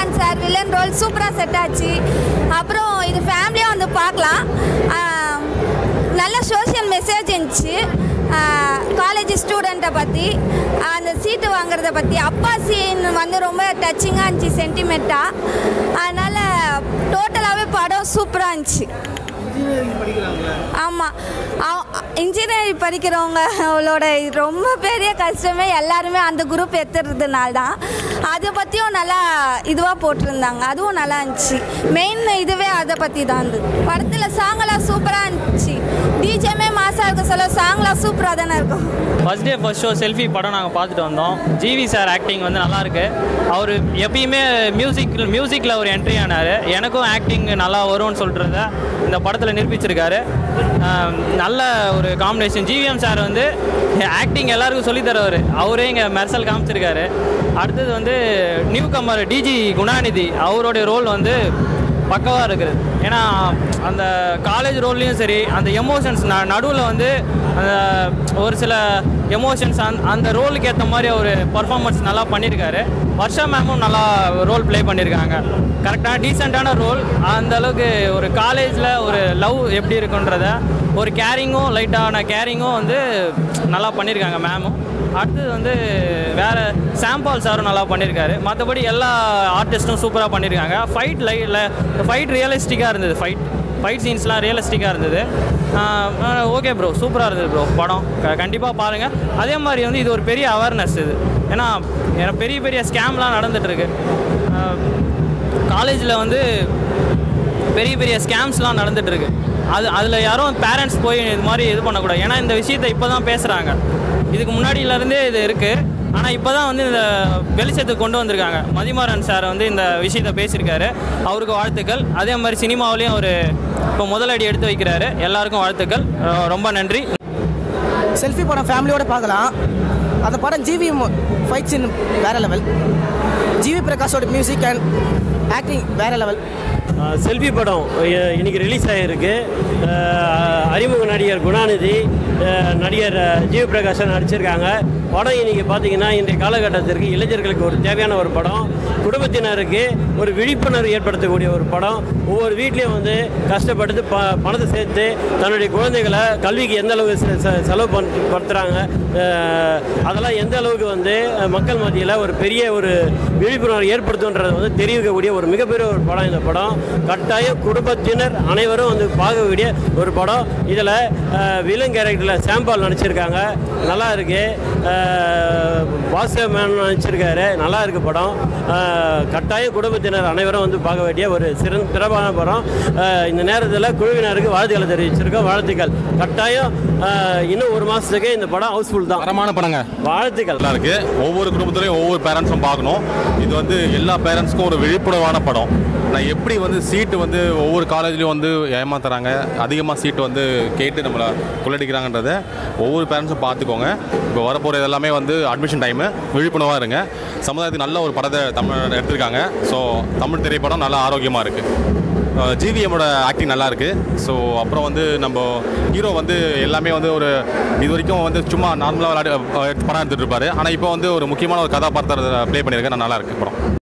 Mathimaran sir villain role சூப்பராக set ஆச்சு அப்புறம் இது ஃபேமிலியாக வந்து பார்க்கலாம் ஆஹ், நல்ல சோஷியல் மெசேஜ் இருந்துச்சு காலேஜ் ஸ்டூடெண்ட்டை பற்றி அந்த சீட்டு வாங்குறத பற்றி அப்பா சீன் வந்து ரொம்ப டச்சிங்காக இருந்துச்சு சென்டிமெண்ட்டாக அதனால் டோட்டலாகவே படம் சூப்பராக இருந்துச்சு ஆமாம் இன்ஜினியரிங் படிக்கிறவங்க அவளோட ரொம்ப பெரிய கஷ்டமே எல்லாருமே அந்த குரூப் எடுத்துறதுனால தான் அதை பற்றியும் நல்லா இதுவாக போட்டிருந்தாங்க அதுவும் நல்லா இருந்துச்சு மெயின் இதுவே அதை பற்றி தான் இருந்தது படத்தில் சாங்கெல்லாம் சூப்பராக இருந்துச்சு டிஜேமே மாசாக இருக்க சொல்ல சாங்லாம் சூப்பராக தானே இருக்கும் first day first show selfie படம் நாங்கள் பார்த்துட்டு வந்தோம் ஜிவி சார் ஆக்டிங் வந்து நல்லா இருக்கு அவர் எப்பயுமே மியூசிக் மியூசிக்கில் ஒரு என்ட்ரி ஆனார் எனக்கும் ஆக்டிங் நல்லா வரும்னு சொல்கிறத இந்த படத்தில் நிரூபிச்சிருக்காரு ஆஹ் நல்ல ஒரு காம்பினேஷன் ஜிவிஎம் சார் வந்து ஆக்டிங் எல்லாருக்கும் சொல்லித் தருவார் அவரே இங்கே மெர்சல் காமிச்சிருக்காரு அடுத்தது வந்து நியூ கம்மர் டிஜி குணாநிதி அவருடைய ரோல் வந்து பக்கவாக இருக்குது ஏன்னா அந்த காலேஜ் ரோல்லையும் சரி அந்த எமோஷன்ஸ் ந நடுவில் வந்து அந்த ஒரு சில எமோஷன்ஸ் அந் அந்த ரோலுக்கு ஏற்ற மாதிரி அவர் பர்ஃபார்மன்ஸ் நல்லா பண்ணியிருக்காரு வர்ஷா மேமும் நல்லா ரோல் ப்ளே பண்ணியிருக்காங்க கரெக்டான டீசெண்டான ரோல் அந்த அளவுக்கு ஒரு காலேஜில் ஒரு லவ் எப்படி இருக்குன்றத ஒரு கேரிங்கும் லைட்டான கேரிங்கும் வந்து நல்லா பண்ணியிருக்காங்க மேமும் அடுத்தது வந்து வேறு சாம்பால் சாரும் நல்லா பண்ணியிருக்காரு மற்றபடி எல்லா ஆர்டிஸ்ட்டும் சூப்பராக பண்ணியிருக்காங்க ஃபைட் லை ஃபைட் ரியலிஸ்டிக்காக இருந்தது ஃபைட் ஃபைட் சீன்ஸ்லாம் ரியலிஸ்டிக்காக இருந்தது ஓகே ப்ரோ சூப்பராக இருந்தது ப்ரோ படம் கண்டிப்பாக பாருங்கள் அதே மாதிரி வந்து இது ஒரு பெரிய அவேர்னஸ் இது ஏன்னா ஏன்னா பெரிய பெரிய ஸ்கேம்லாம் நடந்துகிட்ருக்கு காலேஜில் வந்து பெரிய பெரிய ஸ்கேம்ஸ்லாம் நடந்துட்டு இருக்கு அது அதில் யாரும் பேரண்ட்ஸ் போய் இது மாதிரி இது பண்ணக்கூடாது ஏன்னா இந்த விஷயத்தை இப்போ தான் பேசுகிறாங்க இதுக்கு முன்னாடியிலேருந்தே இது இருக்குது ஆனால் இப்போ தான் வந்து இந்த வெளிச்சத்துக்கு கொண்டு வந்திருக்காங்க மதிமாறன் சார் வந்து இந்த விஷயத்தை பேசியிருக்காரு அவருக்கு வாழ்த்துக்கள் அதே மாதிரி சினிமாவிலையும் அவர் இப்போ முதலடி எடுத்து வைக்கிறாரு எல்லாருக்கும் வாழ்த்துக்கள் அஹ் ரொம்ப நன்றி செல்ஃபி படம் ஃபேமிலியோட பார்க்கலாம் அந்த படம் ஜிவி ஃபைட் சீன் வேற லெவல் ஜிவி பிரகாஷோட மியூசிக் அண்ட் ஆக்டிங் வேற லெவல் செல்ஃபி படம் இ- இன்னைக்கு ரிலீஸ் ஆகிருக்கு அறிமுக நடிகர் குணாநிதி அஹ், நடிகர் அஹ், ஜீவ் பிரகாஷன் நடிச்சிருக்காங்க படம் இன்னைக்கு பார்த்தீங்கன்னா இன்றைய காலகட்டத்திற்கு இளைஞர்களுக்கு ஒரு தேவையான ஒரு படம் குடும்பத்தினருக்கு ஒரு விழிப்புணர்வு ஏற்படுத்தக்கூடிய ஒரு படம் ஒவ்வொரு வீட்லேயும் வந்து கஷ்டப்பட்டு ப பணத்தை சேர்த்து தன்னுடைய குழந்தைகளை கல்விக்கு எந்த அளவுக்கு செ- செ- செலவு பண் படுத்துகிறாங்க அதெல்லாம் எந்த அளவுக்கு வந்து அஹ், மக்கள் மத்தியில் ஒரு பெரிய ஒரு விழிப்புணர்வு ஏற்படுத்துன்றதை வந்து தெரிவிக்கக்கூடிய ஒரு மிகப்பெரிய ஒரு படம் இந்த படம் கட்டாயம் குடும்பத்தினர் அனைவரும் வந்து பார்க்கக்கூடிய ஒரு படம் இதில் வில்லன் கேரக்டரில் சாம்பால் நடிச்சிருக்காங்க நல்லா இருக்கு அஹ், வாசுதேவ் மேனன் நடிச்சிருக்காரு நல்லா இருக்கு படம் அஹ், கட்டாயம் குடும்பத்தினர் அனைவரும் வந்து பார்க்க வேண்டிய ஒரு சிறந்த சிறப்பான படம் அஹ், இந்த நேரத்தில் குழுவினருக்கு வாழ்த்துக்களை தெரிவிச்சிருக்கோம் வாழ்த்துக்கள் கட்டாயம் அஹ், இன்னும் ஒரு மாதத்துக்கு இந்த படம் ஹவுஸ்ஃபுல் தான் தரமான படங்க வாழ்த்துக்கள் நல்லா இருக்கு ஒவ்வொரு குடும்பத்திலையும் ஒவ்வொரு பேரண்ட்ஸும் பார்க்கணும் இது வந்து எல்லா பேரண்ட்ஸ்க்கும் ஒரு விழிப்புணர்வான படம் நான் எப்படி வந்து சீட்டு வந்து ஒவ்வொரு காலேஜ்லையும் வந்து ஏமாத்துறாங்க அதிகமாக சீட்டு வந்து கேட்டு நம்மளை கொள்ளடிக்கிறாங்கன்றத ஒவ்வொரு பேரண்ட்ஸும் பார்த்துக்கோங்க இப்போ வரப்போகிற எல்லாமே வந்து அட்மிஷன் டைமு விழிப்புணர்வாக இருங்க சமுதாயத்துக்கு நல்ல ஒரு படத்தை தமிழ் எடுத்திருக்காங்க ஸோ தமிழ் திரைப்படம் நல்லா ஆரோக்கியமாக இருக்குது ஜிவிஎம்மோட ஆக்டிங் நல்லா இருக்கு ஸோ அப்புறம் வந்து நம்ம ஹீரோ வந்து எல்லாமே வந்து ஒரு இது வரைக்கும் வந்து சும்மா நார்மலாக விளையாடு படம் எடுத்துகிட்டு இருப்பாரு ஆனால் இப்போ வந்து ஒரு முக்கியமான ஒரு கதாபாத்திரத்தை ப்ளே பண்ணியிருக்கேன் நல்லா இருக்கு படம்